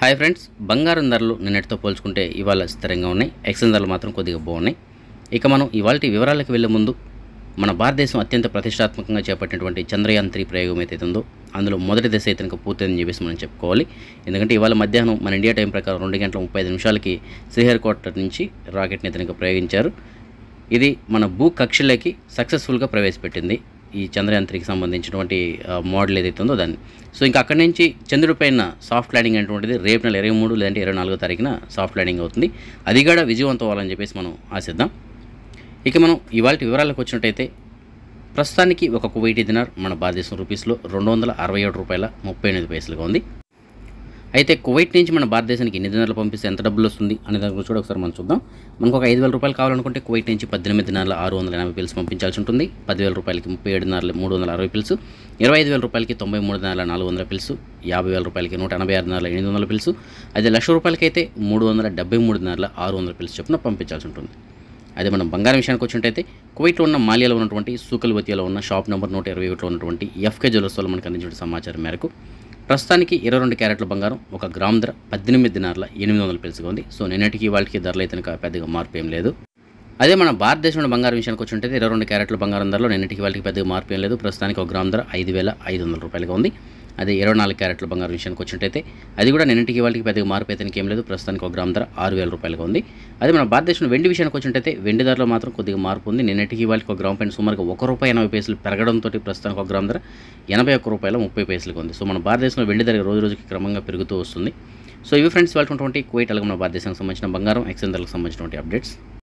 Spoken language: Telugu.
హాయ్ ఫ్రెండ్స్ బంగారం ధరలు నిన్నటితో పోల్చుకుంటే ఇవాళ స్థిరంగా ఉన్నాయి ఎక్సెన్ ధరలు మాత్రం కొద్దిగా బాగున్నాయి ఇక మనం ఇవాళ వివరాలకు వెళ్ళే ముందు మన భారతదేశం అత్యంత ప్రతిష్టాత్మకంగా చేపట్టినటువంటి చంద్రయాన్ త్రీ ప్రయోగం ఏదైతే ఉందో అందులో మొదటి దశ అయితే కనుక పూర్తయిందని చెప్పేసి మనం చెప్పుకోవాలి ఎందుకంటే ఇవాళ మధ్యాహ్నం మన ఇండియా టైం ప్రకారం రెండు గంటల ముప్పై ఐదు నిమిషాలకి శ్రీహరికోట నుంచి రాకెట్ని ఇతనికి ప్రయోగించారు ఇది మన భూ కక్షలోకి సక్సెస్ఫుల్గా ప్రవేశపెట్టింది ఈ చంద్రయాన్ త్రీకి సంబంధించినటువంటి ఆ, మోడల్ ఏదైతే ఉందో దాన్ని సో ఇంకా అక్కడి నుంచి చంద్రుడి పైన సాఫ్ట్ ల్యాండింగ్ అనేటువంటిది రేపు నెల ఇరవై మూడు లేదంటే ఇరవై నాలుగో తారీఖున సాఫ్ట్ ల్యాండింగ్ అవుతుంది అది కూడా విజయవంతం అవ్వాలని చెప్పేసి మనం ఆశిద్దాం ఇక మనం ఇవాళ వివరాలకు వచ్చినట్టయితే ప్రస్తుతానికి ఒక కువైటీ దినార్ మన భారతదేశం రూపీస్లో రెండు వందల అరవై ఏడు రూపాయల ముప్పై ఎనిమిది పైసలుగా ఉంది అయితే కువైట్ నుంచి మన భారతదేశానికి ఎన్ని దినాలు పంపిస్తే ఎంత డబ్బులు వస్తుంది అనే దాని గురించి కూడా ఒకసారి మనం చూద్దాం మనకు ఒక ఐదు వేల రూపాయలు కావాలనుకుంటే కువైట్ నుంచి పద్దెనిమిది దినాల ఆరు వందల ఎనభై పిల్స్ పంపించాల్సి ఉంటుంది పదివేల రూపాయలకి ముప్పై ఏడు దినాలు మూడు వందల అరవై పిల్స్ ఇరవై ఐదు వేల రూపాయలకి తొంభై మూడు దినాల నాలుగు వందల పిల్స్ యాభై వేల రూపాయలకి నూట ఎనభై ఆరు దినాల ఎనిమిది వందల పిల్స్ అదే లక్ష రూపాయలకైతే మూడు వందల డెబ్బై మూడు దినాల ఆరు వందల పిల్స్ చొప్పున పంపించాల్సి ఉంటుంది అదే మనం బంగారం విషయానికి వచ్చినట్టయితే కువైట్లో ఉన్న మాలియాలో ఉన్నటువంటి సూకల్వతిలో ఉన్న షాప్ నెంబర్ నూట ఇరవై ఒకటిలో ఉన్నటువంటి ఎఫ్కే జ్యువెలర్స్ వల్ల మనకు అందించిన సమాచారం మేరకు ప్రస్తుతానికి ఇరవై రెండు క్యారెట్ల బంగారం ఒక గ్రామ్ ధర పద్దెనిమిది దినార్ల ఎనిమిది వందల పిలుసుగా ఉంది సో నిన్నటికి వాళ్ళకి ధరలు అయితే కనుక పెద్దగా మార్పు ఏం లేదు అదే మన భారతదేశంలో బంగారం విషయానికి వచ్చినట్టయితే ఇరవై రెండు క్యారెట్ల బంగారం ధరలో నిన్నటికి వాళ్ళకి పెద్దగా మార్పు ఏం లేదు ప్రస్తుతానికి ఒక గ్రామ్ ధర ఐదు వేల ఐదు వందల రూపాయలుగా ఉంది అదే ఇరవై నాలుగు క్యారెట్ల బంగారం విషయానికి వచ్చినట్టయితే అది కూడా నిన్నటికి వాళ్ళకి పెద్దగా మార్పు అయితే ఏం లేదు ప్రస్తుతానికి ఒక గ్రామ్ ధర ఆరు వేల రూపాయలుగా ఉంది అదే మన భారతదేశంలో వెండి విషయానికి వచ్చినట్టయితే వెండి ధరలో మాత్రం కొద్దిగా మార్పు ఉంది నిన్నటికి వాళ్ళకి ఒక గ్రామ్ పైన సుమారుగా ఒక రూపాయి ఎనభై పైసలు పెరగడంతో ప్రస్తుతానికి ఒక గ్రామ్ ధర ఎనభై ఒక్క రూపాయల ముప్పై పైసలుగా ఉంది సో మన భారతదేశంలో వెండి ధర రోజు రోజుకి క్రమంగా పెరుగుతూ వస్తుంది సో ఇవి ఫ్రెండ్స్ వాళ్ళటువంటి కువైట్ అలాగే మన భారతదేశానికి సంబంధించిన బంగారం ఎక్సెన్ ధరలకు సంబంధించినటువంటి అప్డేట్స్